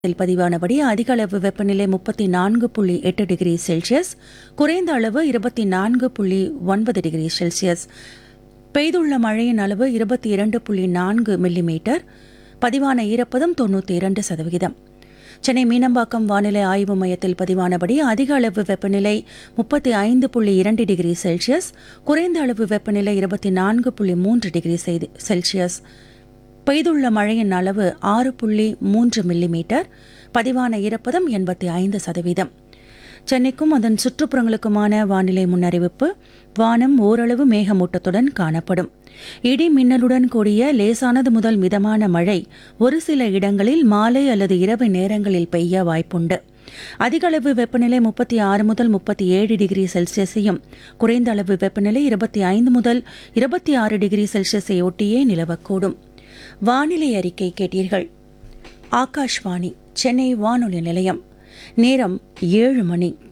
இதில் பதிவானபடி அதிக அளவு வெப்பநிலை முப்பத்தி நான்கு புள்ளி எட்டு டிகிரி செல்சியஸ் குறைந்த அளவு இருபத்தி நான்கு புள்ளி ஒன்பது டிகிரி செல்சியஸ் பெய்துள்ள மழையின் அளவு இருபத்தி இரண்டு புள்ளி நான்கு மில்லிமீட்டர் பதிவான ஈரப்பதம் தொண்ணூற்றி இரண்டு சதவிகிதம் சென்னை மீனம்பாக்கம் வானிலை ஆய்வு மையத்தில் பதிவானபடி அதிக அளவு வெப்பநிலை முப்பத்தி ஐந்து புள்ளி இரண்டு டிகிரி செல்சியஸ் குறைந்த அளவு வெப்பநிலை இருபத்தி நான்கு புள்ளி மூன்று டிகிரி செய்தி- செல்சியஸ் பெய்துள்ள மழையின் அளவு ஆறு புள்ளி மூன்று மில்லிமீட்டர் பதிவான ஈரப்பதம் எண்பத்தி ஐந்து சதவீதம் சென்னைக்கும் அதன் சுற்றுப்புறங்களுக்குமான வானிலை முன்னறிவிப்பு வானம் ஓரளவு மேகமூட்டத்துடன் காணப்படும் இடி மின்னலுடன் கூடிய லேசானது முதல் மிதமான மழை ஒரு சில இடங்களில் மாலை அல்லது இரவு நேரங்களில் பெய்ய வாய்ப்புண்டு அதிக அளவு வெப்பநிலை முப்பத்தி ஆறு முதல் முப்பத்தி ஏழு டிகிரி செல்சியஸையும் குறைந்த அளவு வெப்பநிலை இருபத்தி ஐந்து முதல் இருபத்தி ஆறு டிகிரி செல்சியஸை ஒட்டியே நிலவக்கூடும் வானிலை அறிக்கை கேட்டீர்கள் ஆகாஷ்வாணி சென்னை வானொலி நிலையம் நேரம் ஏழு மணி